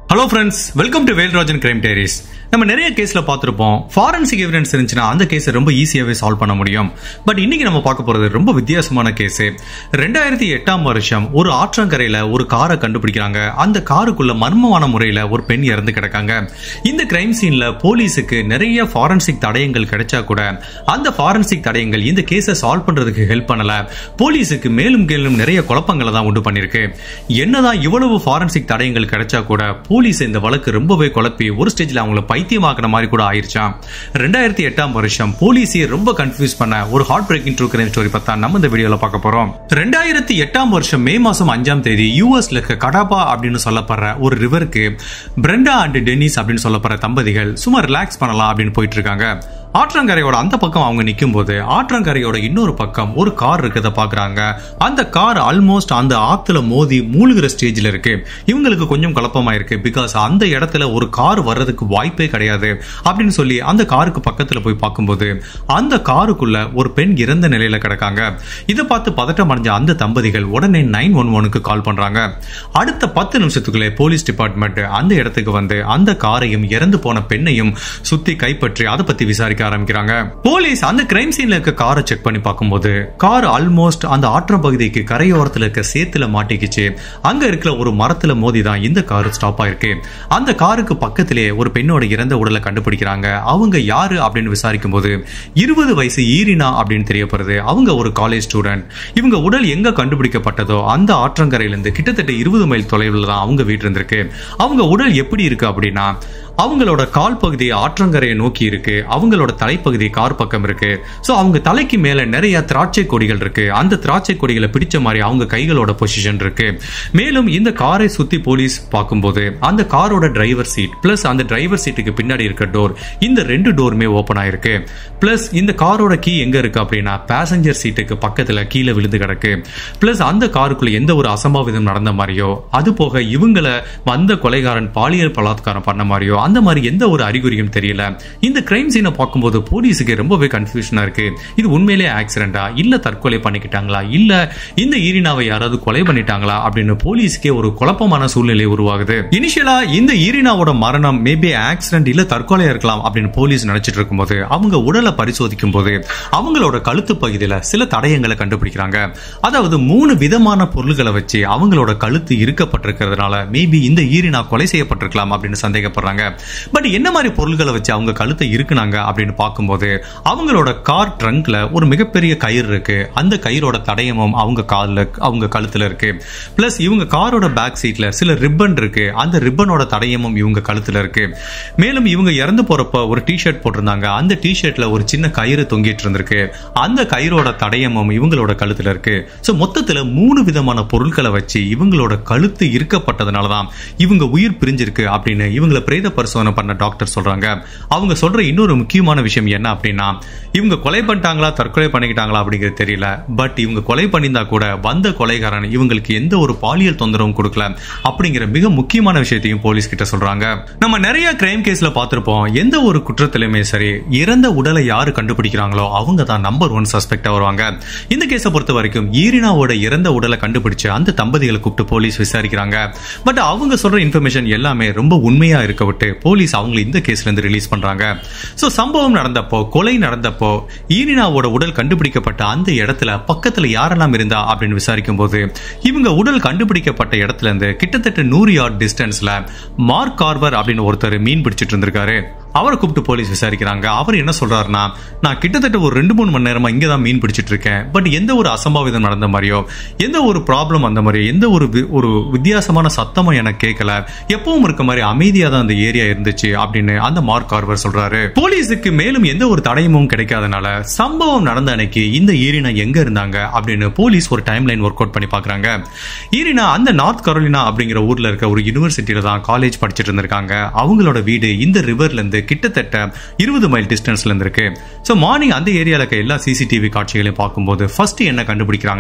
hello friends welcome to Velrajan crime diaries நம்ம நிறைய கேஸ்ல பார்த்திருப்போம் ஃபாரன்சிக் எவிடன்ஸ் இருந்துச்சுன்னா அந்த கேஸை ரொம்ப ஈஸியாவே சால்வ் பண்ண முடியும் பட் இன்னைக்கு நம்ம பார்க்க போறது ரொம்ப வித்தியாசமான கேஸ் ரெண்டாயிரத்தி எட்டாம் வருஷம் ஒரு ஆற்றங்கரையில ஒரு காரை கண்டுபிடிக்கிறாங்க அந்த காருக்குள்ள மர்மமான முறையில ஒரு பெண் இறந்து கிடக்காங்க இந்த கிரைம் சீன்ல போலீஸுக்கு நிறைய ஃபாரன்சிக் தடயங்கள் கிடைச்சா கூட அந்த ஃபாரன்சிக் தடயங்கள் இந்த கேஸை சால்வ் பண்றதுக்கு ஹெல்ப் பண்ணல போலீஸுக்கு மேலும் மேலும் நிறைய குழப்பங்களை தான் உண்டு பண்ணிருக்கு என்னதான் இவ்வளவு ஃபாரன்சிக் தடயங்கள் கிடைச்சா கூட போலீஸ் இந்த வழக்கு ரொம்பவே குழப்பி ஒரு ஸ்டேஜ்ல அவங்கள பைத்தியமாக்குன மாதிரி கூட ஆயிருச்சாம் ரெண்டாயிரத்தி எட்டாம் வருஷம் போலீஸை ரொம்ப கன்ஃபியூஸ் பண்ண ஒரு heart breaking true crime story பத்தா நம்ம இந்த வீடியோல பார்க்க போறோம் ரெண்டாயிரத்தி எட்டாம் வருஷம் மே மாசம் அஞ்சாம் தேதி யூஎஸ்ல இருக்க கடாபா அப்படின்னு சொல்லப்படுற ஒரு ரிவருக்கு பிரெண்டா அண்ட் டென்னிஸ் அப்படின்னு சொல்லப்படுற தம்பதிகள் சும்மா ரிலாக்ஸ் பண்ணலாம் அப்படின்னு போயிட்டு இருக்காங்க ஆற்றங்கரையோட அந்த பக்கம் அவங்க நிற்கும் போது ஆற்றங்கரையோட இன்னொரு பக்கம் ஒரு கார் இருக்கிறத பாக்குறாங்க அந்த கார் ஆல்மோஸ்ட் அந்த ஆத்துல மோதி மூழ்கிற ஸ்டேஜ்ல இருக்கு இவங்களுக்கு கொஞ்சம் குழப்பமா இருக்கு பிகாஸ் அந்த இடத்துல ஒரு கார் வர்றதுக்கு வாய்ப்பே கிடையாது அப்படின்னு சொல்லி அந்த காருக்கு பக்கத்துல போய் பார்க்கும்போது அந்த காருக்குள்ள ஒரு பெண் இறந்த நிலையில கிடக்காங்க இதை பார்த்து பதட்டம் அடைஞ்ச அந்த தம்பதிகள் உடனே நைன் ஒன் ஒனுக்கு கால் பண்றாங்க அடுத்த பத்து நிமிஷத்துக்குள்ளே போலீஸ் டிபார்ட்மெண்ட் அந்த இடத்துக்கு வந்து அந்த காரையும் இறந்து போன பெண்ணையும் சுத்தி கைப்பற்றி அதை பத்தி விசாரிக்க ஆரம்பிக்கிறாங்க போலீஸ் அந்த கிரைம் சீன்ல இருக்க காரை செக் பண்ணி பார்க்கும்போது கார் ஆல்மோஸ்ட் அந்த ஆற்றம் பகுதிக்கு கரையோரத்துல இருக்க சேத்துல மாட்டிக்கிச்சு அங்க இருக்கிற ஒரு மரத்துல மோதி தான் இந்த கார் ஸ்டாப் ஆயிருக்கு அந்த காருக்கு பக்கத்திலே ஒரு பெண்ணோட இறந்த உடலை கண்டுபிடிக்கிறாங்க அவங்க யாரு அப்படின்னு விசாரிக்கும் போது இருபது வயசு ஈரினா அப்படின்னு தெரியப்படுது அவங்க ஒரு காலேஜ் ஸ்டூடெண்ட் இவங்க உடல் எங்க கண்டுபிடிக்கப்பட்டதோ அந்த ஆற்றங்கரையிலிருந்து கிட்டத்தட்ட இருபது மைல் தொலைவில் தான் அவங்க வீடு இருந்திருக்கு அவங்க உடல் எப்படி இருக்கு அப்படின்னா அவங்களோட கால் பகுதி ஆற்றங்கரையை நோக்கி இருக்கு அவங்களோட தலைப்பகுதி கார் பக்கம் இருக்கு சோ அவங்க தலைக்கு மேல நிறைய திராட்சை கொடிகள் இருக்கு அந்த திராட்சை கொடிகளை பிடிச்ச மாதிரி அவங்க கைகளோட பொசிஷன் இருக்கு மேலும் இந்த காரை சுத்தி போலீஸ் பார்க்கும்போது அந்த காரோட டிரைவர் சீட் பிளஸ் அந்த டிரைவர் சீட்டுக்கு பின்னாடி இருக்க டோர் இந்த ரெண்டு டோருமே ஓபன் ஆயிருக்கு பிளஸ் இந்த காரோட கீ எங்க இருக்கு அப்படின்னா பேசஞ்சர் சீட்டுக்கு பக்கத்துல கீழே விழுந்து கிடக்கு பிளஸ் அந்த காருக்குள்ள எந்த ஒரு அசம்பாவிதம் நடந்த மாதிரியோ அது போக இவங்களை வந்த கொலைகாரன் பாலியல் பலாத்காரம் பண்ண மாதிரியோ அந்த மாதிரி எந்த ஒரு அறிகுறியும் தெரியல இந்த கிரைம் சீனை பார்க்கும்போது போலீஸுக்கு ரொம்பவே கன்ஃபியூஷனா இருக்கு இது உண்மையிலே ஆக்சிடென்டா இல்ல தற்கொலை பண்ணிக்கிட்டாங்களா இல்ல இந்த ஈரினாவை யாராவது கொலை பண்ணிட்டாங்களா அப்படின்னு போலீஸுக்கே ஒரு குழப்பமான சூழ்நிலை உருவாகுது இனிஷியலா இந்த ஈரினாவோட மரணம் மேபி ஆக்சிடென்ட் இல்ல தற்கொலையா இருக்கலாம் அப்படின்னு போலீஸ் நினைச்சிட்டு இருக்கும்போது அவங்க உடலை பரிசோதிக்கும் போது அவங்களோட கழுத்து பகுதியில சில தடயங்களை கண்டுபிடிக்கிறாங்க அதாவது மூணு விதமான பொருள்களை வச்சு அவங்களோட கழுத்து இருக்கப்பட்டிருக்கிறதுனால மேபி இந்த ஈரினா கொலை செய்யப்பட்டிருக்கலாம் அப்படின்னு சந்தேகப்படுறாங்க பட் என்ன மாதிரி பொருள்களை வச்சு அவங்க கழுத்தை இருக்குனாங்க அப்படின்னு பார்க்கும்போது அவங்களோட கார் ட்ரங்க்ல ஒரு மிகப்பெரிய கயிறு இருக்கு அந்த கயிறோட தடயமும் அவங்க காலில் அவங்க கழுத்துல இருக்கு பிளஸ் இவங்க காரோட பேக் சீட்ல சில ரிப்பன் இருக்கு அந்த ரிப்பனோட தடயமும் இவங்க கழுத்துல இருக்கு மேலும் இவங்க இறந்து போறப்ப ஒரு டிஷர்ட் போட்டிருந்தாங்க அந்த டிஷர்ட்ல ஒரு சின்ன கயிறு தொங்கிட்டு இருந்திருக்கு அந்த கயிறோட தடயமும் இவங்களோட கழுத்துல இருக்கு ஸோ மொத்தத்துல மூணு விதமான பொருட்களை வச்சு இவங்களோட கழுத்து இருக்கப்பட்டதுனாலதான் இவங்க உயிர் பிரிஞ்சிருக்கு அப்படின்னு இவங்களை பிரேத பரிசோதனை பண்ண டாக்டர் சொல்றாங்க அவங்க சொல்ற இன்னொரு முக்கியமான விஷயம் என்ன அப்படின்னா இவங்க கொலை பண்ணிட்டாங்களா தற்கொலை பண்ணிக்கிட்டாங்களா அப்படிங்கிறது தெரியல பட் இவங்க கொலை பண்ணியிருந்தா கூட வந்த கொலைகாரன் இவங்களுக்கு எந்த ஒரு பாலியல் தொந்தரவும் கொடுக்கல அப்படிங்கிற மிக முக்கியமான விஷயத்தையும் போலீஸ் கிட்ட சொல்றாங்க நம்ம நிறைய கிரைம் கேஸ்ல பார்த்திருப்போம் எந்த ஒரு குற்றத்திலுமே சரி இறந்த உடலை யாரு கண்டுபிடிக்கிறாங்களோ அவங்க தான் நம்பர் ஒன் சஸ்பெக்டா வருவாங்க இந்த கேஸை பொறுத்த வரைக்கும் ஈரினாவோட இறந்த உடலை கண்டுபிடிச்சு அந்த தம்பதிகளை கூப்பிட்டு போலீஸ் விசாரிக்கிறாங்க பட் அவங்க சொல்ற இன்ஃபர்மேஷன் எல்லாமே ரொம்ப உண்மையா இருக்க விட்டு போலீஸ் அவங்களை இந்த கேஸ்ல இருந்து ரிலீஸ் பண்றாங்க சோ சம்பவம் நடந்தப்போ கொலை நடந்தப்போ ஈரினாவோட உடல் கண்டுபிடிக்கப்பட்ட அந்த இடத்துல பக்கத்துல யாரெல்லாம் இருந்தா அப்படின்னு விசாரிக்கும் போது இவங்க உடல் கண்டுபிடிக்கப்பட்ட இடத்துல இருந்து கிட்டத்தட்ட நூறு யார்ட் டிஸ்டன்ஸ்ல மார்க் கார்வர் அப்படின்னு ஒருத்தர் மீன் பிடிச்சிட்டு இருந்திருக்காரு அவரை கூப்பிட்டு போலீஸ் விசாரிக்கிறாங்க அவர் என்ன சொல்றாருன்னா நான் கிட்டத்தட்ட ஒரு ரெண்டு மூணு மணி நேரமா இங்க தான் மீன் பிடிச்சிட்டு இருக்கேன் பட் எந்த ஒரு அசம்பாவிதம் நடந்த மாதிரியோ எந்த ஒரு ப்ராப்ளம் அந்த மாதிரியோ எந்த ஒரு வி- ஒரு வித்தியாசமான சத்தமும் எனக்கு கேட்கல எப்பவும் இருக்க மாதிரி அமைதியா தான் அந்த ஏரியா இருந்துச்சு அப்படின்னு அந்த மார்க் கார்வர் சொல்றாரு போலீஸுக்கு மேலும் எந்த ஒரு தடயமும் கிடைக்காதனால சம்பவம் நடந்த அன்னைக்கு இந்த ஈரினா எங்க இருந்தாங்க அப்படின்னு போலீஸ் ஒரு டைம் லைன் ஒர்க் அவுட் பண்ணி பாக்குறாங்க ஈரினா அந்த நார்த் கரோலினா அப்படிங்கிற ஊர்ல இருக்க ஒரு யூனிவர்சிட்டியில தான் காலேஜ் படிச்சிட்டு இருந்திருக்காங்க அவங்களோட வீடு இந்த ரிவர்ல இருந்து கிட்டத்தட்ட இருபது மைல் டிஸ்டன்ஸ்ல இருந்து இருக்கு ஸோ மார்னிங் அந்த ஏரியால இருக்க எல்லா சிசிடிவி காட்சிகளையும் பார்க்கும்போது ஃபர்ஸ்ட் என்ன கண்டுபிடிக்கிறாங்கன்னா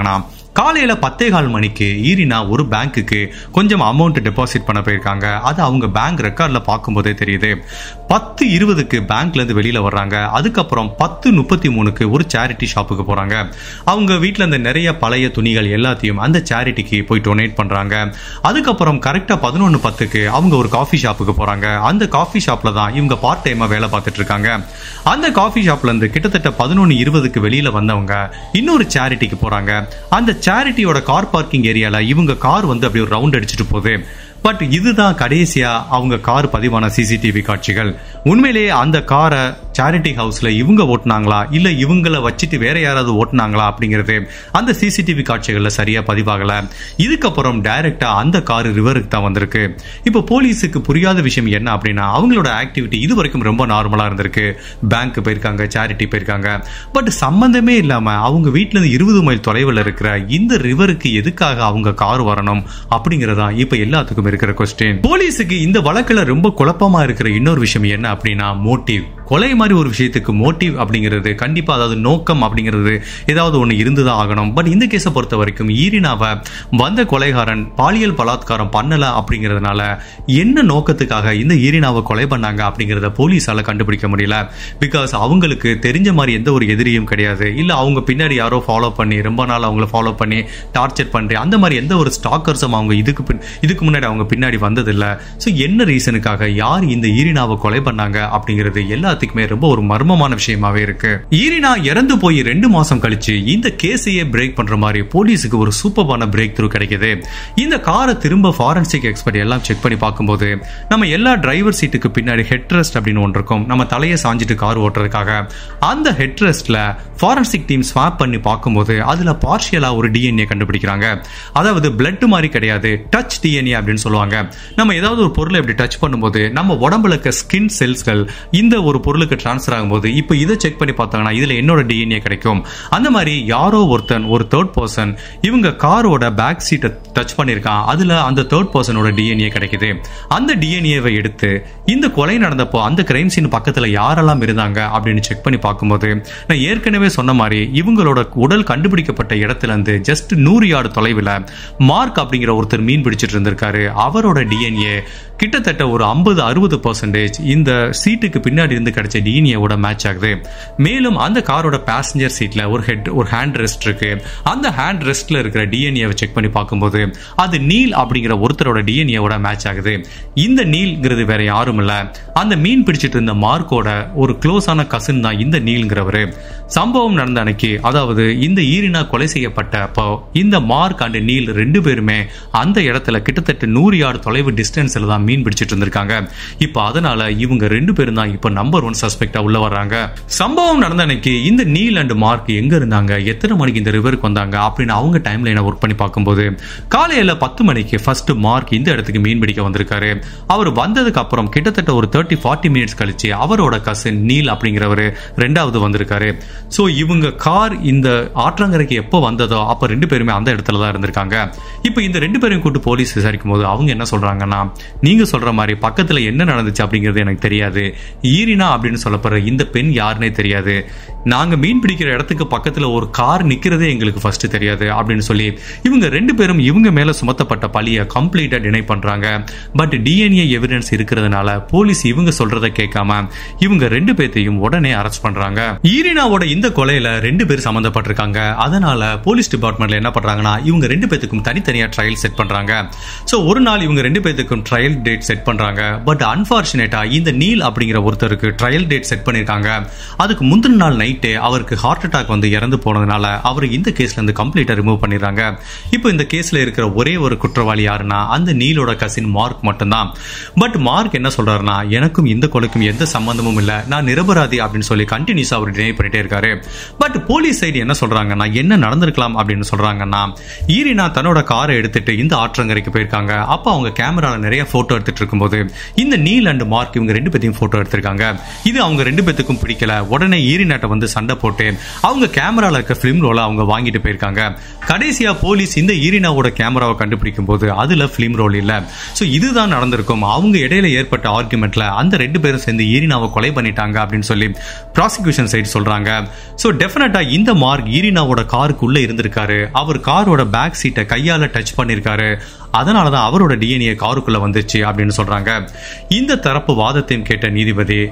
காலையில பத்தே கால் மணிக்கு ஈரினா ஒரு பேங்க்குக்கு கொஞ்சம் அமௌண்ட் டெபாசிட் பண்ண போயிருக்காங்க அது அவங்க பேங்க் ரெக்கார்ட்ல பார்க்கும்போதே தெரியுது பத்து இருபதுக்கு பேங்க்ல இருந்து வெளியில வர்றாங்க அதுக்கப்புறம் பத்து முப்பத்தி மூணுக்கு ஒரு சேரிட்டி ஷாப்புக்கு போறாங்க அவங்க வீட்டில் இருந்த நிறைய பழைய துணிகள் எல்லாத்தையும் அந்த சேரிட்டிக்கு போய் டொனேட் பண்றாங்க அதுக்கப்புறம் கரெக்டா பதினொன்று பத்துக்கு அவங்க ஒரு காஃபி ஷாப்புக்கு போறாங்க அந்த காஃபி ஷாப்ல தான் இவங்க பார்ட் டைமா வேலை பார்த்துட்டு இருக்காங்க அந்த காஃபி ஷாப்ல இருந்து கிட்டத்தட்ட பதினொன்று இருபதுக்கு வெளியில வந்தவங்க இன்னொரு சேரிட்டிக்கு போறாங்க அந்த சேரிட்டியோட கார் பார்க்கிங் ஏரியால இவங்க கார் வந்து அப்படி ஒரு ரவுண்ட் அடிச்சுட்டு போகுது பட் இதுதான் கடைசியா அவங்க கார் பதிவான சிசிடிவி காட்சிகள் உண்மையிலேயே அந்த காரை சேரிட்டி ஹவுஸ்ல இவங்க ஓட்டுனாங்களா இல்ல இவங்கள வச்சுட்டு வேற யாராவது ஓட்டுனாங்களா அப்படிங்கிறது அந்த சிசிடிவி காட்சிகள்ல சரியா பதிவாகல இதுக்கப்புறம் டைரக்டா அந்த கார் ரிவருக்கு தான் வந்திருக்கு இப்போ போலீஸுக்கு புரியாத விஷயம் என்ன அப்படின்னா அவங்களோட ஆக்டிவிட்டி இது வரைக்கும் ரொம்ப நார்மலா இருந்திருக்கு பேங்க் போயிருக்காங்க சேரிட்டி போயிருக்காங்க பட் சம்பந்தமே இல்லாம அவங்க வீட்ல இருந்து இருபது மைல் தொலைவில் இருக்கிற இந்த ரிவருக்கு எதுக்காக அவங்க கார் வரணும் அப்படிங்கறதா இப்ப எல்லாத்துக்கும் இருக்கிற கொஸ்டின் போலீஸுக்கு இந்த வழக்குல ரொம்ப குழப்பமா இருக்கிற இன்னொரு விஷயம் என்ன அப்படின்னா மோட்டிவ் கொலை மாதிரி ஒரு விஷயத்துக்கு மோட்டிவ் அப்படிங்கிறது கண்டிப்பா அதாவது நோக்கம் அப்படிங்கிறது ஏதாவது ஒன்று இருந்துதான் ஆகணும் பட் இந்த கேஸை பொறுத்த வரைக்கும் ஈரினாவை வந்த கொலைகாரன் பாலியல் பலாத்காரம் பண்ணல அப்படிங்கிறதுனால என்ன நோக்கத்துக்காக இந்த ஈரினாவை கொலை பண்ணாங்க அப்படிங்கிறத போலீஸால கண்டுபிடிக்க முடியல பிகாஸ் அவங்களுக்கு தெரிஞ்ச மாதிரி எந்த ஒரு எதிரியும் கிடையாது இல்ல அவங்க பின்னாடி யாரோ ஃபாலோ பண்ணி ரொம்ப நாள் அவங்கள ஃபாலோ பண்ணி டார்ச்சர் பண்ணி அந்த மாதிரி எந்த ஒரு ஸ்டாக்கர்ஸும் அவங்க இதுக்கு பின் இதுக்கு முன்னாடி அவங்க பின்னாடி வந்ததில்ல ஸோ என்ன ரீசனுக்காக யார் இந்த ஈரினாவை கொலை பண்ணாங்க அப்படிங்கிறது எல்லாத்துக்குமே ரொம்ப ஒரு மர்மமான விஷயமாவே இருக்கு ஈரினா இறந்து போய் ரெண்டு மாசம் கழிச்சு இந்த கேஸையே பிரேக் பண்ற மாதிரி போலீஸுக்கு ஒரு சூப்பரான பிரேக் த்ரூ கிடைக்குது இந்த காரை திரும்ப ஃபாரன்சிக் எக்ஸ்பர்ட் எல்லாம் செக் பண்ணி பார்க்கும்போது நம்ம எல்லா டிரைவர் சீட்டுக்கு பின்னாடி ஹெட் ரெஸ்ட் அப்படின்னு ஒன்று இருக்கும் நம்ம தலையை சாஞ்சிட்டு கார் ஓட்டுறதுக்காக அந்த ஹெட் ரெஸ்ட்ல ஃபாரன்சிக் டீம் ஸ்வாப் பண்ணி பார்க்கும்போது அதுல பார்ஷியலா ஒரு டிஎன்ஏ கண்டுபிடிக்கிறாங்க அதாவது பிளட் மாதிரி கிடையாது டச் டிஎன்ஏ அப்படின்னு சொல்லுவாங்க நம்ம ஏதாவது ஒரு பொருளை இப்படி டச் பண்ணும்போது நம்ம உடம்புல இருக்க ஸ்கின் செல்ஸ்கள் இந்த ஒரு பொருளுக்கு டிரான்ஸ்ஃபர் ஆகும்போது இப்போ இதை செக் பண்ணி பார்த்தாங்கன்னா இதுல என்னோட டிஎன்ஏ கிடைக்கும் அந்த மாதிரி யாரோ ஒருத்தன் ஒரு தேர்ட் பர்சன் இவங்க காரோட பேக் சீட்டை டச் பண்ணியிருக்கான் அதுல அந்த தேர்ட் பர்சனோட டிஎன்ஏ கிடைக்குது அந்த டிஎன்ஏவை எடுத்து இந்த கொலை நடந்தப்போ அந்த கிரைம் சீன் பக்கத்துல யாரெல்லாம் இருந்தாங்க அப்படின்னு செக் பண்ணி பார்க்கும்போது நான் ஏற்கனவே சொன்ன மாதிரி இவங்களோட உடல் கண்டுபிடிக்கப்பட்ட இடத்துல இருந்து ஜஸ்ட் நூறு யார்டு தொலைவில் மார்க் அப்படிங்கிற ஒருத்தர் மீன் பிடிச்சிட்டு இருந்திருக்காரு அவரோட டிஎன்ஏ கிட்டத்தட்ட ஒரு ஐம்பது அறுபது பர்சன்டேஜ் இந்த சீட்டுக்கு பின்னாடி இருந்து கிடைச்ச டிஎன்ஏவோட மேட்ச் ஆகுது மேலும் அந்த காரோட பேசஞ்சர் சீட்ல ஒரு ஹெட் ஒரு ஹேண்ட் ரெஸ்ட் இருக்கு அந்த ஹேண்ட் ரெஸ்ட்ல இருக்கிற டிஎன்ஏவை செக் பண்ணி பார்க்கும்போது அது நீல் அப்படிங்கிற ஒருத்தரோட டிஎன்ஏவோட மேட்ச் ஆகுது இந்த நீல்ங்கிறது வேற யாரும் இல்ல அந்த மீன் பிடிச்சிட்டு இருந்த மார்க்கோட ஒரு க்ளோஸான கசின் தான் இந்த நீல்ங்கிறவரு சம்பவம் நடந்த அன்னைக்கு அதாவது இந்த ஈரினா கொலை செய்யப்பட்ட அப்போ இந்த மார்க் அண்ட் நீல் ரெண்டு பேருமே அந்த இடத்துல கிட்டத்தட்ட நூறு யார்டு தொலைவு டிஸ்டன்ஸ்ல தான் மீன் பிடிச்சிட்டு இருந்திருக்காங்க இப்போ அதனால இவங்க ரெண்டு பேரும் தான் இப்போ நம்பர் ஒன் சஸ்பெக்டா உள்ள வர்றாங்க சம்பவம் நடந்த அன்னைக்கு இந்த நீல் அண்ட் மார்க் எங்க இருந்தாங்க எத்தனை மணிக்கு இந்த ரிவருக்கு வந்தாங்க அப்படின்னு அவங்க டைம் லைனை ஒர்க் பண்ணி பார்க்கும்போது காலையில பத்து மணிக்கு ஃபர்ஸ்ட் மார்க் இந்த இடத்துக்கு மீன் பிடிக்க வந்திருக்காரு அவர் வந்ததுக்கு அப்புறம் கிட்டத்தட்ட ஒரு தேர்ட்டி ஃபார்ட்டி மினிட்ஸ் கழிச்சு அவரோட கசின் நீல் அப்படிங்கிறவரு ரெண்டாவது வந்திருக்காரு ஸோ இவங்க கார் இந்த ஆற்றங்கரைக்கு எப்போ வந்ததோ அப்போ ரெண்டு பேருமே அந்த இடத்துல தான் இருந்திருக்காங்க இப்போ இந்த ரெண்டு பேரையும் கூட்டு போலீஸ் விசாரிக்கும் போது அவங்க என்ன சொல்றாங்கன்னா நீங்க சொல்ற மாதிரி பக்கத்துல என்ன நடந்துச்சு அப்படிங்கிறது எனக்கு தெரியாது ஈரினா அப்படின்னு சொல்லப்படுற இந்த பெண் யாருன்னே தெரியாது நாங்க மீன் பிடிக்கிற இடத்துக்கு பக்கத்துல ஒரு கார் நிக்கிறதே எங்களுக்கு ஃபர்ஸ்ட் தெரியாது அப்படின்னு சொல்லி இவங்க ரெண்டு பேரும் இவங்க மேல சுமத்தப்பட்ட பழிய கம்ப்ளீட்டா டினை பண்றாங்க பட் டிஎன்ஏ எவிடன்ஸ் இருக்கிறதுனால போலீஸ் இவங்க சொல்றத கேட்காம இவங்க ரெண்டு பேர்த்தையும் உடனே அரெஸ்ட் பண்றாங்க ஈரினாவோட இந்த கொலையில ரெண்டு பேர் சம்பந்தப்பட்டிருக்காங்க அதனால போலீஸ் டிபார்ட்மெண்ட்ல என்ன பண்றாங்கன்னா இவங்க ரெண்டு பேத்துக்கும் தனித்தனியா ட்ரையல் செட் பண்றாங்க சோ ஒரு நாள் இவங்க ரெண்டு பேத்துக்கும் ட்ரையல் டேட் செட் பண்றாங்க பட் அன்பார்ச்சுனேட்டா இந்த நீல் அப்படிங்கிற ஒருத்தருக்கு ட்ரையல் டேட் செட் பண்ணிருக்காங்க அதுக்கு முந்தின நாள் நைட்டே அவருக்கு ஹார்ட் அட்டாக் வந்து இறந்து போனதுனால அவர் இந்த கேஸ்ல இருந்து கம்ப்ளீட்டா ரிமூவ் பண்ணிடுறாங்க இப்போ இந்த கேஸ்ல இருக்கிற ஒரே ஒரு குற்றவாளி யாருன்னா அந்த நீலோட கசின் மார்க் மட்டும்தான் பட் மார்க் என்ன சொல்றாருன்னா எனக்கும் இந்த கொலைக்கும் எந்த சம்பந்தமும் இல்ல நான் நிரபராதி அப்படின்னு சொல்லி கண்டினியூஸா அவர் டினை பண்ணிட்டே இருக்காரு பட் போலீஸ் சைடு என்ன சொல்றாங்கன்னா என்ன நடந்திருக்கலாம் அப்படின்னு சொல்றாங்கன்னா ஈரினா தன்னோட காரை எடுத்துட்டு இந்த ஆற்றங்கரைக்கு போயிருக்காங்க அப்ப அவங்க கேமரால நிறைய போட்டோ எடுத்துட்டு இருக்கும்போது இந்த நீல் அண்ட் மார்க் இவங்க ரெண்டு பேத்தையும் போட்டோ எடுத்திருக்காங்க இது அவங்க ரெண்டு பேத்துக்கும் பிடிக்கல உடனே ஈரினாட்ட வந்து சண்டை போட்டு அவங்க கேமரால இருக்க பிலிம் ரோலை அவங்க வாங்கிட்டு போயிருக்காங்க கடைசியா போலீஸ் இந்த ஈரினாவோட கேமராவை கண்டுபிடிக்கும் போது அதுல பிலிம் ரோல் இல்ல சோ இதுதான் நடந்திருக்கும் அவங்க இடையில ஏற்பட்ட ஆர்குமெண்ட்ல அந்த ரெண்டு பேரும் சேர்ந்து ஈரினாவை கொலை பண்ணிட்டாங்க அப்படின்னு சொல்லி ப்ராசிக்யூஷன் சைடு சொல்றாங்க சோ டெஃபினட்டா இந்த மார்க் ஈரினாவோட காருக்குள்ள இருந்திருக்காரு அவர் காரோட பேக் சீட்டை கையால டச் பண்ணிருக்காரு அதனாலதான் அவரோட டிஎன்ஏ காருக்குள்ள வந்துச்சு அப்படின்னு சொல்றாங்க இந்த தரப்பு வாதத்தையும் கேட்ட நீதிபதி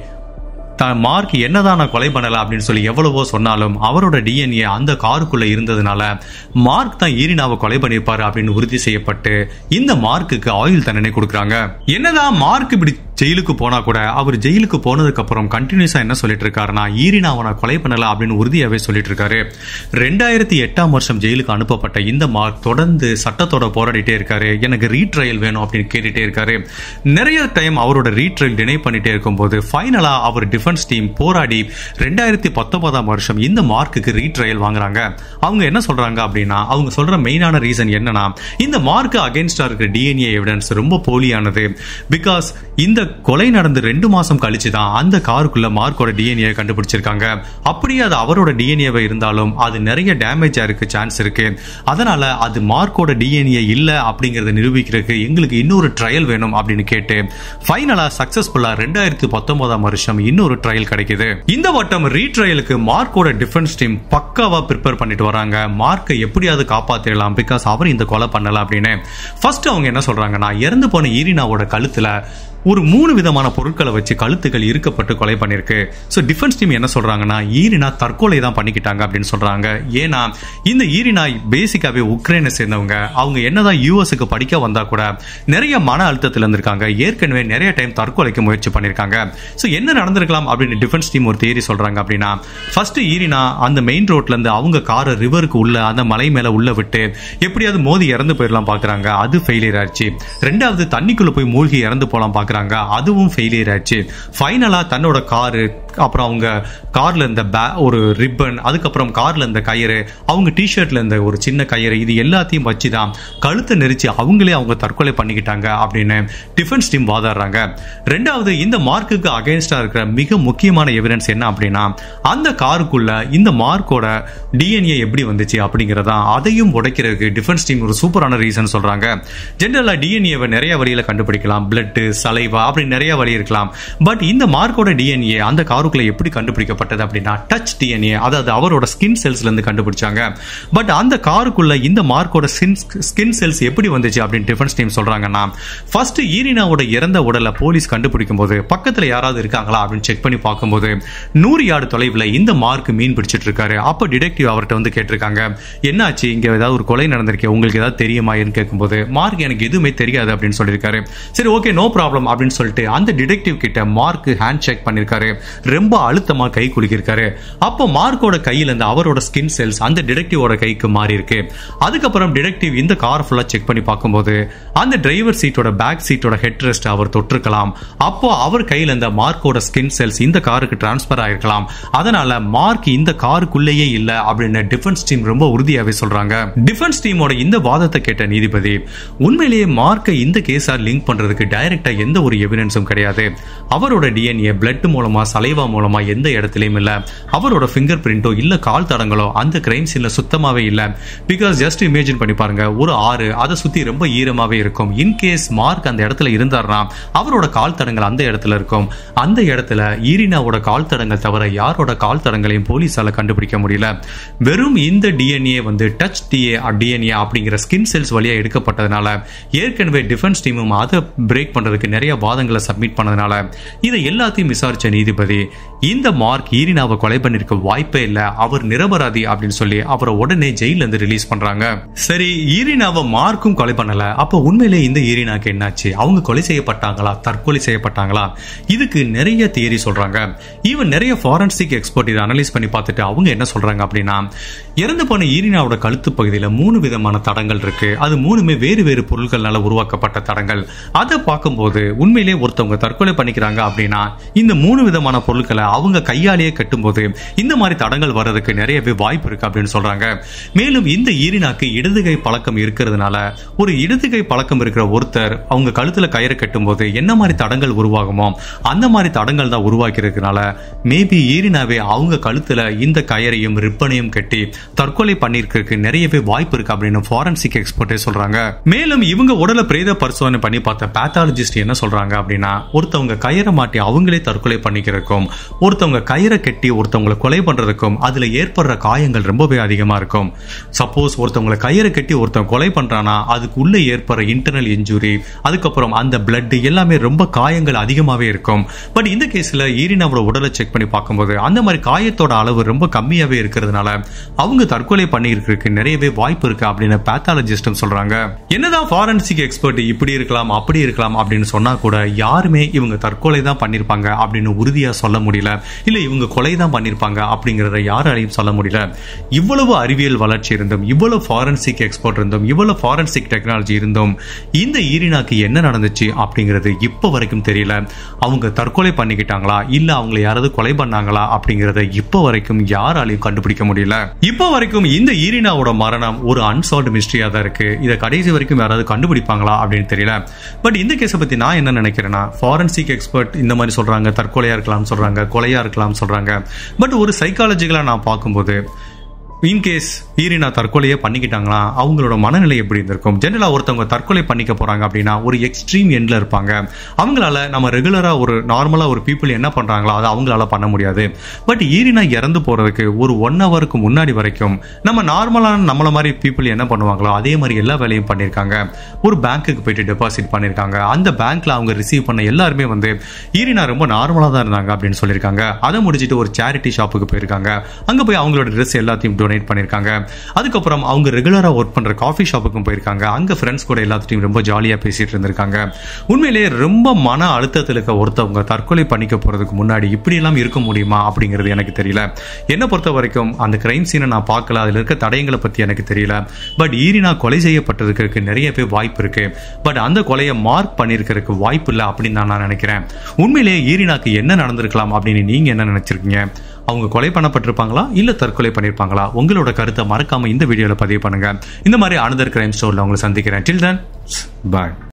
த- மார்க் என்னதான் நான் கொலை பண்ணல அப்படின்னு சொல்லி எவ்வளவோ சொன்னாலும் அவரோட டிஎன்ஏ அந்த காருக்குள்ள இருந்ததுனால மார்க் தான் ஈரினாவை கொலை பண்ணியிருப்பாரு அப்படின்னு உறுதி செய்யப்பட்டு இந்த மார்க்குக்கு ஆயுள் தண்டனை கொடுக்குறாங்க என்னதான் மார்க் இப்படி ஜெயிலுக்கு போனா கூட அவர் ஜெயிலுக்கு போனதுக்கு அப்புறம் கண்டினியூஸா என்ன சொல்லிட்டு இருக்காருன்னா ஈரினாவை நான் கொலை பண்ணல அப்படின்னு உறுதியாவே சொல்லிட்டு இருக்காரு ரெண்டாயிரத்தி எட்டாம் வருஷம் ஜெயிலுக்கு அனுப்பப்பட்ட இந்த மார்க் தொடர்ந்து சட்டத்தோட போராடிட்டே இருக்காரு எனக்கு ரீட்ரையல் வேணும் அப்படின்னு கேட்டுட்டே இருக்காரு நிறைய டைம் அவரோட ரீட்ரையல் டினை பண்ணிட்டே இருக்கும்போது ஃபைனலா அவர் டிஃபென்ஸ் டீம் போராடி ரெண்டாயிரத்தி பத்தொன்பதாம் வருஷம் இந்த மார்க்குக்கு ரீட்ரையல் வாங்குறாங்க அவங்க என்ன சொல்றாங்க அப்படின்னா அவங்க சொல்ற மெயினான ரீசன் என்னன்னா இந்த மார்க்கு அகைன்ஸ்டா இருக்கிற டிஎன்ஏ எவிடன்ஸ் ரொம்ப போலியானது பிகாஸ் இந்த கொலை நடந்து ரெண்டு மாசம் கழிச்சு தான் அந்த காருக்குள்ள மார்க்கோட டிஎன்ஏ கண்டுபிடிச்சிருக்காங்க அப்படியே அது அவரோட டிஎன்ஏவை இருந்தாலும் அது நிறைய டேமேஜ் ஆயிருக்கு சான்ஸ் இருக்கு அதனால அது மார்க்கோட டிஎன்ஏ இல்ல அப்படிங்கறத நிரூபிக்கிறதுக்கு எங்களுக்கு இன்னொரு ட்ரையல் வேணும் அப்படின்னு கேட்டு ஃபைனலா சக்சஸ்ஃபுல்லா ரெண்டாயிரத்தி பத்தொன்பதாம் வருஷம் இன்னொரு ட்ரையல் கிடைக்குது இந்த வட்டம் ரீட்ரையலுக்கு மார்க்கோட டிஃபென்ஸ் டீம் பக்காவா ப்ரிப்பேர் பண்ணிட்டு வராங்க மார்க்கை எப்படியாவது காப்பாத்திடலாம் பிகாஸ் அவர் இந்த கொலை பண்ணல அப்படின்னு ஃபர்ஸ்ட் அவங்க என்ன சொல்றாங்கன்னா இறந்து போன ஈரினாவோட கழுத்துல ஒரு மூணு விதமான பொருட்களை வச்சு கழுத்துக்கள் இருக்கப்பட்டு கொலை பண்ணிருக்கு ஸோ டிஃபென்ஸ் டீம் என்ன சொல்றாங்கன்னா ஈரினா தற்கொலை தான் பண்ணிக்கிட்டாங்க அப்படின்னு சொல்றாங்க ஏன்னா இந்த ஈரினா பேசிக்காவே உக்ரைனை சேர்ந்தவங்க அவங்க என்னதான் யூஎஸ்க்கு படிக்க வந்தா கூட நிறைய மன அழுத்தத்தில் இருந்திருக்காங்க ஏற்கனவே நிறைய டைம் தற்கொலைக்கு முயற்சி பண்ணிருக்காங்க ஸோ என்ன நடந்திருக்கலாம் அப்படின்னு டிஃபென்ஸ் டீம் ஒரு தேரி சொல்றாங்க அப்படின்னா ஃபர்ஸ்ட் ஈரினா அந்த மெயின் ரோட்ல இருந்து அவங்க காரை ரிவருக்கு உள்ள அந்த மலை மேல உள்ள விட்டு எப்படியாவது மோதி இறந்து போயிடலாம் பாக்குறாங்க அது ஃபெயிலியர் ஆச்சு ரெண்டாவது தண்ணிக்குள்ள போய் மூழ்கி இறந்து போலாம் பாக்குறாங்க அதுவும் ஃபெயிலியர் ஆச்சு ஃபைனலா தன்னோட காரு அப்புறம் அவங்க கார்ல இருந்த பே ஒரு ரிப்பன் அதுக்கப்புறம் கார்ல இருந்த கயிறு அவங்க டிஷர்ட்ல இருந்த ஒரு சின்ன கயிறு இது எல்லாத்தையும் வச்சு தான் கழுத்தை நெரிச்சு அவங்களே அவங்க தற்கொலை பண்ணிக்கிட்டாங்க அப்படின்னு டிஃபென்ஸ் டீம் வாதாடுறாங்க ரெண்டாவது இந்த மார்க்குக்கு அகைன்ஸ்டா இருக்கிற மிக முக்கியமான எவிடன்ஸ் என்ன அப்படின்னா அந்த காருக்குள்ள இந்த மார்க்கோட டிஎன்ஏ எப்படி வந்துச்சு அப்படிங்கறதா அதையும் உடைக்கிறதுக்கு டிஃபென்ஸ் டீம் ஒரு சூப்பரான ரீசன் சொல்றாங்க ஜென்ரலா டிஎன்ஏவை நிறைய வழியில கண்டுபிடிக்கலாம் பிளட் சலைவா அப்படி நிறைய வழி இருக்கலாம் பட் இந்த மார்க்கோட டிஎன்ஏ அந்த காருக்குள்ள எப்படி கண்டுபிடிக்கப்பட்டது அப்படின்னா டச் டிஎன்ஏ அதாவது அவரோட ஸ்கின் செல்ஸ்ல இருந்து கண்டுபிடிச்சாங்க பட் அந்த காருக்குள்ள இந்த மார்க்கோட ஸ்கின் செல்ஸ் எப்படி வந்துச்சு அப்படின்னு டிஃபென்ஸ் டீம் சொல்றாங்கன்னா ஃபர்ஸ்ட் ஈரினாவோட இறந்த உடலை போலீஸ் கண்டுபிடிக்கும் போது பக்கத்துல யாராவது இருக்காங்களா அப்படின்னு செக் பண்ணி பார்க்கும்போது நூறு யார்டு தொலைவில் இந்த மார்க் மீன் பிடிச்சிட்டு இருக்காரு அப்ப டிடெக்டிவ் அவர்கிட்ட வந்து கேட்டிருக்காங்க என்னாச்சு இங்க ஏதாவது ஒரு கொலை நடந்திருக்கே உங்களுக்கு ஏதாவது தெரியுமான்னு கேட்கும்போது மார்க் எனக்கு எதுவுமே தெரியாது அப்படின்னு சொல்லியிருக்காரு சரி ஓகே நோ ப்ராப்ளம் அப்படின்னு சொல்லிட்டு அந்த டிடெக்டிவ் கிட்ட மார்க் ஹேண்ட் ஷேக் பண்ணிருக்காரு ரொம்ப அழுத்தமா கை குலுக்கியிருக்காரு அப்போ மார்க்கோட கையில இருந்து அவரோட ஸ்கின் செல்ஸ் அந்த டிடெக்டிவோட கைக்கு மாறி இருக்கு அதுக்கப்புறம் டிடெக்டிவ் இந்த கார் ஃபுல்லா செக் பண்ணி பார்க்கும்போது அந்த டிரைவர் சீட்டோட பேக் சீட்டோட ஹெட் ரெஸ்ட் அவர் தொட்டிருக்கலாம் அப்போ அவர் கையில இருந்த மார்க்கோட ஸ்கின் செல்ஸ் இந்த காருக்கு டிரான்ஸ்பர் ஆயிருக்கலாம் அதனால மார்க் இந்த காருக்குள்ளேயே இல்ல அப்படின்னு டிஃபென்ஸ் டீம் ரொம்ப உறுதியாவே சொல்றாங்க டிஃபென்ஸ் டீமோட இந்த வாதத்தை கேட்ட நீதிபதி உண்மையிலேயே மார்க்கை இந்த கேஸா லிங்க் பண்றதுக்கு டைரக்டா எந்த ஒரு எவிடன்ஸும் கிடையாது அவரோட டிஎன்ஏ பிளட் மூலமா சலைவா மூலமா எந்த இடத்துலயும் இல்ல அவரோட ஃபிங்கர் பிரிண்டோ இல்ல கால் தடங்களோ அந்த கிரைம் சீன்ல சுத்தமாவே இல்ல பிகாஸ் ஜஸ்ட் இமேஜின் பண்ணி பாருங்க ஒரு ஆறு அதை சுத்தி ரொம்ப ஈரமாவே இருக்கும் இன்கேஸ் மார்க் அந்த இடத்துல இருந்தார்னா அவரோட கால் தடங்கள் அந்த இடத்துல இருக்கும் அந்த இடத்துல ஈரினாவோட கால் தடங்கள் தவிர யாரோட கால் தடங்களையும் போலீஸால கண்டுபிடிக்க முடியல வெறும் இந்த டிஎன்ஏ வந்து டச் டிஏ டிஎன்ஏ அப்படிங்கிற ஸ்கின் செல்ஸ் வழியா எடுக்கப்பட்டதுனால ஏற்கனவே டிஃபென்ஸ் டீமும் அதை பிரேக் பண்றதுக்கு நிறைய வாதங்களை சப்மிட் பண்ணதுனால இதை எல்லாத்தையும் விசாரிச்ச நீதிபதி இந்த மார்க் ஈரினாவை கொலை பண்ணிருக்க வாய்ப்பே இல்ல அவர் நிரபராதி அப்படின்னு சொல்லி அவரை உடனே ஜெயில இருந்து ரிலீஸ் பண்றாங்க சரி ஈரினாவை மார்க்கும் கொலை பண்ணல அப்ப உண்மையிலே இந்த ஈரினாக்கு என்னாச்சு அவங்க கொலை செய்யப்பட்டாங்களா தற்கொலை செய்யப்பட்டாங்களா இதுக்கு நிறைய தியரி சொல்றாங்க ஈவன் நிறைய ஃபாரன்சிக் எக்ஸ்பர்ட் இதை அனலைஸ் பண்ணி பார்த்துட்டு அவங்க என்ன சொல்றாங்க அப்படின்னா இறந்து போன ஈரினாவோட கழுத்து பகுதியில் மூணு விதமான தடங்கள் இருக்கு அது மூணுமே வேறு வேறு பொருட்கள்னால உருவாக்கப்பட்ட தடங்கள் அதை பார்க்கும்போது உண்மையிலே ஒருத்தவங்க தற்கொலை பண்ணிக்கிறாங்க அப்படின்னா இந்த மூணு விதமான பொருட்கள் பொருட்களை அவங்க கையாலேயே கட்டும்போது இந்த மாதிரி தடங்கள் வர்றதுக்கு நிறையவே வாய்ப்பு இருக்கு அப்படின்னு சொல்றாங்க மேலும் இந்த ஈரினாக்கு இடதுகை பழக்கம் இருக்கிறதுனால ஒரு இடதுகை பழக்கம் இருக்கிற ஒருத்தர் அவங்க கழுத்துல கயிறை கட்டும்போது என்ன மாதிரி தடங்கள் உருவாகுமோ அந்த மாதிரி தடங்கள் தான் உருவாக்கி இருக்கனால மேபி ஈரினாவே அவங்க கழுத்துல இந்த கயரையும் ரிப்பனையும் கட்டி தற்கொலை பண்ணிருக்கிறதுக்கு நிறையவே வாய்ப்பு இருக்கு அப்படின்னு ஃபாரன்சிக் எக்ஸ்பர்ட்டே சொல்றாங்க மேலும் இவங்க உடலை பிரேத பரிசோதனை பண்ணி பார்த்த பேத்தாலஜிஸ்ட் என்ன சொல்றாங்க அப்படின்னா ஒருத்தவங்க கயிறை மாட்டி அவங்களே தற்கொலை பண்ணிக்கிறதுக்கும் ஒருத்தவங்க கயிறை கட்டி ஒருத்தவங்களை கொலை பண்றதுக்கும் அதுல ஏற்படுற காயங்கள் ரொம்பவே அதிகமா இருக்கும் சப்போஸ் ஒருத்தவங்களை கயிறை கட்டி ஒருத்தன் கொலை பண்றானா அதுக்குள்ள ஏற்படுற இன்டர்னல் இன்ஜுரி அதுக்கப்புறம் அந்த பிளட் எல்லாமே ரொம்ப காயங்கள் அதிகமாவே இருக்கும் பட் இந்த கேஸ்ல ஈரினாவோட உடலை செக் பண்ணி பார்க்கும்போது அந்த மாதிரி காயத்தோட அளவு ரொம்ப கம்மியாவே இருக்கிறதுனால அவங்க தற்கொலை பண்ணியிருக்கிறதுக்கு நிறையவே வாய்ப்பு இருக்கு அப்படின்னு பேத்தாலஜிஸ்டும் சொல்றாங்க என்னதான் ஃபாரன்சிக் எக்ஸ்பர்ட் இப்படி இருக்கலாம் அப்படி இருக்கலாம் அப்படின்னு சொன்னா கூட யாருமே இவங்க தற்கொலை தான் பண்ணிருப்பாங்க அப்படின்னு உறுதியா சொல்ல முடியல இல்ல இவங்க கொலை தான் பண்ணிருப்பாங்க அப்படிங்கறத யாராலையும் சொல்ல முடியல இவ்வளவு அறிவியல் வளர்ச்சி இருந்தும் இவ்வளவு ஃபாரன்சிக் எக்ஸ்பர்ட் இருந்தும் இவ்வளவு ஃபாரன்சிக் டெக்னாலஜி இருந்தும் இந்த ஈரினாக்கு என்ன நடந்துச்சு அப்படிங்கிறது இப்ப வரைக்கும் தெரியல அவங்க தற்கொலை பண்ணிக்கிட்டாங்களா இல்ல அவங்களை யாராவது கொலை பண்ணாங்களா அப்படிங்கறத இப்ப வரைக்கும் யாராலையும் கண்டுபிடிக்க முடியல இப்ப வரைக்கும் இந்த ஈரினாவோட மரணம் ஒரு அன்சால்வ்டு மிஸ்ட்ரியா தான் இருக்கு இதை கடைசி வரைக்கும் யாராவது கண்டுபிடிப்பாங்களா அப்படின்னு தெரியல பட் இந்த கேஸை பத்தி நான் என்ன நினைக்கிறேன்னா ஃபாரன்சிக் எக்ஸ்பர்ட் இந்த மாதிரி சொல்றாங்க தற்கொலையா இருக்கலாம் சொல்றாங்க கொலையா இருக்கலாம் சொல்றாங்க பட் ஒரு சைக்காலஜிக்கலா நான் பார்க்கும்போது இன்கேஸ் ஈரினா தற்கொலையே பண்ணிக்கிட்டாங்களா அவங்களோட மனநிலை எப்படி இருந்திருக்கும் ஜென்ரலா ஒருத்தவங்க தற்கொலை பண்ணிக்க போறாங்க அப்படின்னா ஒரு எக்ஸ்ட்ரீம் எண்ட்ல இருப்பாங்க அவங்களால நம்ம ரெகுலரா ஒரு நார்மலா ஒரு பீப்புள் என்ன பண்றாங்களோ அதை அவங்களால பண்ண முடியாது பட் ஈரினா இறந்து போறதுக்கு ஒரு ஒன் ஹவருக்கு முன்னாடி வரைக்கும் நம்ம நார்மலான நம்மள மாதிரி பீப்புள் என்ன பண்ணுவாங்களோ அதே மாதிரி எல்லா வேலையும் பண்ணியிருக்காங்க ஒரு பேங்க்குக்கு போயிட்டு டெபாசிட் பண்ணியிருக்காங்க அந்த பேங்க்ல அவங்க ரிசீவ் பண்ண எல்லாருமே வந்து ஈரினா ரொம்ப நார்மலா தான் இருந்தாங்க அப்படின்னு சொல்லியிருக்காங்க அதை முடிச்சுட்டு ஒரு சேரிட்டி ஷாப்புக்கு போயிருக்காங்க அங்க போய் அவங்களோட ட்ரெஸ் எல்லாத்தையும் டொனேட் பண்ணியிருக்காங்க அதுக்கப்புறம் அவங்க ரெகுலரா ஒர்க் பண்ற காஃபி ஷாப்புக்கும் போயிருக்காங்க அங்க ஃப்ரெண்ட்ஸ் கூட எல்லாத்தையும் ரொம்ப ஜாலியா பேசிட்டு இருந்திருக்காங்க உண்மையிலேயே ரொம்ப மன அழுத்தத்தில் இருக்க ஒருத்தவங்க தற்கொலை பண்ணிக்க போறதுக்கு முன்னாடி இப்படி எல்லாம் இருக்க முடியுமா அப்படிங்கிறது எனக்கு தெரியல என்னை பொறுத்த வரைக்கும் அந்த கிரைம் சீனை நான் பார்க்கல அதுல இருக்க தடயங்களை பத்தி எனக்கு தெரியல பட் ஈரினா கொலை செய்யப்பட்டதுக்கு நிறைய பேர் வாய்ப்பு இருக்கு பட் அந்த கொலையை மார்க் பண்ணிருக்கிறதுக்கு வாய்ப்பு இல்லை அப்படின்னு நான் நினைக்கிறேன் உண்மையிலேயே ஈரினாக்கு என்ன நடந்திருக்கலாம் அப்படின்னு நீங்க என்ன நினைச்சிருக்கீங்க அவங்க கொலை பண்ணப்பட்டிருப்பாங்களா இல்ல தற்கொலை பண்ணிருப்பாங்களா உங்களோட கருத்தை மறக்காம இந்த வீடியோல பதிவு பண்ணுங்க இந்த மாதிரி அனதர் கிரைம் ஸ்டோர்ல உங்களை சந்திக்கிறேன் டில் தன் பாய்